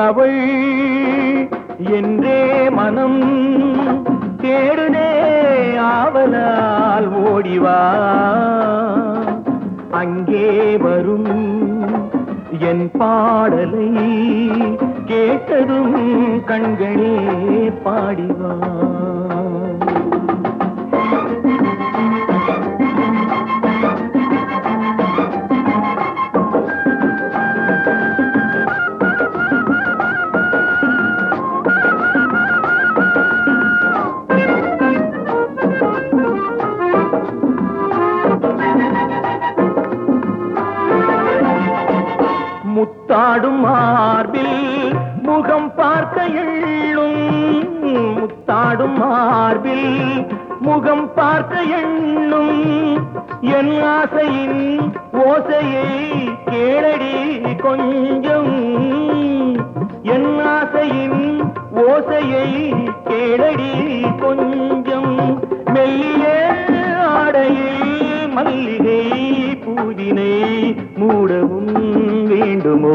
அவள் என்றே மனம் தேடுதே ஆவலால் ஓடிவா அங்கே வரும் என் பாடலை கேட்டதும் கண்களே பாடிவா முத்தாடும் மார்பில் முகம் பார்க்க எள்ளும் முத்தாடும் மார்பில் முகம் பார்க்க எண்ணும் என் ஆசையின் ஓசையை கேளடி கொஞ்சம் என் ஆசையின் ஓசையை கேளடி கொஞ்சம் மெல்லிய ஆடையில் மல்லிகை பூவினை மூடவும் வேண்டுமோ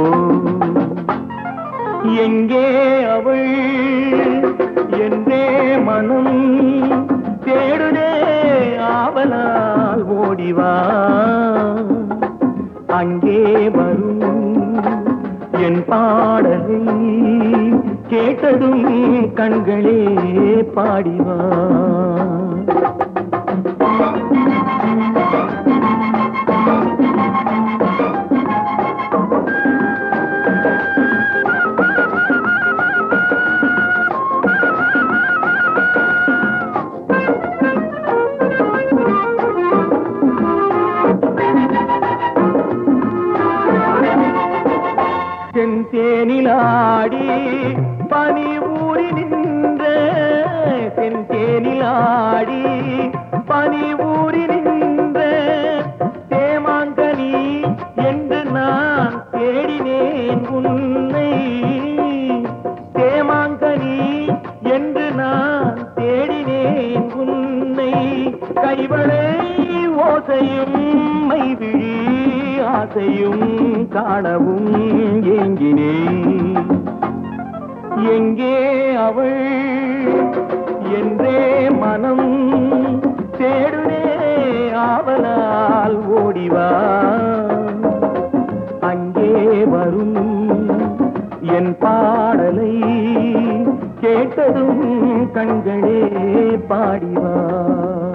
எங்கே அவள் என்றே மனம் தேடுதே ஆவலால் ஓடிவா அங்கே வரும் என் பாடலை கேட்டதும் கண்களே பாடிவா செந்தேனிலாடி பனி ஊறி நின்ற செந்தேனிலாடி பனி ஊறி நின்ற தேமாங்கனி என்று நான் தேடினேன் உன்னை தேமாங்கனி என்று நான் தேடினேன் உன்னை கைவளை ஓசையும் மைவிழி ஆசையும் காணவும் ஏங்கினேன் எங்கே அவள் என்றே மனம் தேடுனே ஆவலால் ஓடிவா அங்கே வரும் என் பாடலை கேட்டதும் கண்களே பாடிவா